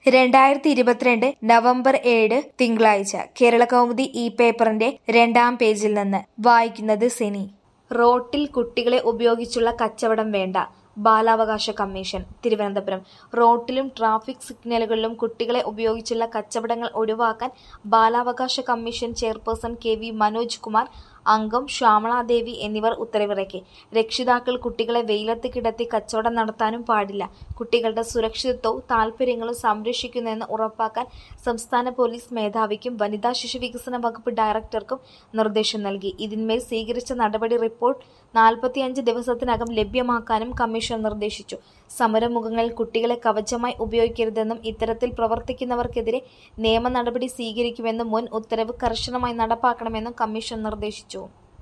രണ്ടായിരത്തി ഇരുപത്തിരണ്ട് നവംബർ ഏഴ് തിങ്കളാഴ്ച കേരളകൗമുദി ഈ പേപ്പറിന്റെ രണ്ടാം പേജിൽ നിന്ന് വായിക്കുന്നത് സിനി റോട്ടിൽ കുട്ടികളെ ഉപയോഗിച്ചുള്ള കച്ചവടം വേണ്ട ബാലാവകാശ കമ്മീഷൻ തിരുവനന്തപുരം റോട്ടിലും ട്രാഫിക് സിഗ്നലുകളിലും കുട്ടികളെ ഉപയോഗിച്ചുള്ള കച്ചവടങ്ങൾ ഒഴിവാക്കാൻ ബാലാവകാശ commission chairperson K V Manoj Kumar അംഗം ശ്യാമളാദേവി എന്നിവർ ഉത്തരവിറക്കി രക്ഷിതാക്കൾ കുട്ടികളെ വെയിലത്ത് കിടത്തി കച്ചവടം നടത്താനും പാടില്ല കുട്ടികളുടെ സുരക്ഷിതത്വവും താൽപര്യങ്ങളും സംരക്ഷിക്കുന്നുവെന്ന് ഉറപ്പാക്കാൻ സംസ്ഥാന പോലീസ് മേധാവിക്കും വനിതാ ശിശു വികസന വകുപ്പ് ഡയറക്ടർക്കും നിർദ്ദേശം നൽകി ഇതിന്മേൽ സ്വീകരിച്ച നടപടി റിപ്പോർട്ട് നാൽപ്പത്തിയഞ്ച് ദിവസത്തിനകം ലഭ്യമാക്കാനും കമ്മീഷൻ നിർദ്ദേശിച്ചു സമരമുഖങ്ങളിൽ കുട്ടികളെ കവചമായി ഉപയോഗിക്കരുതെന്നും ഇത്തരത്തിൽ പ്രവർത്തിക്കുന്നവർക്കെതിരെ നിയമ നടപടി സ്വീകരിക്കുമെന്നും മുൻ ഉത്തരവ് കർശനമായി നടപ്പാക്കണമെന്നും കമ്മീഷൻ നിർദ്ദേശിച്ചു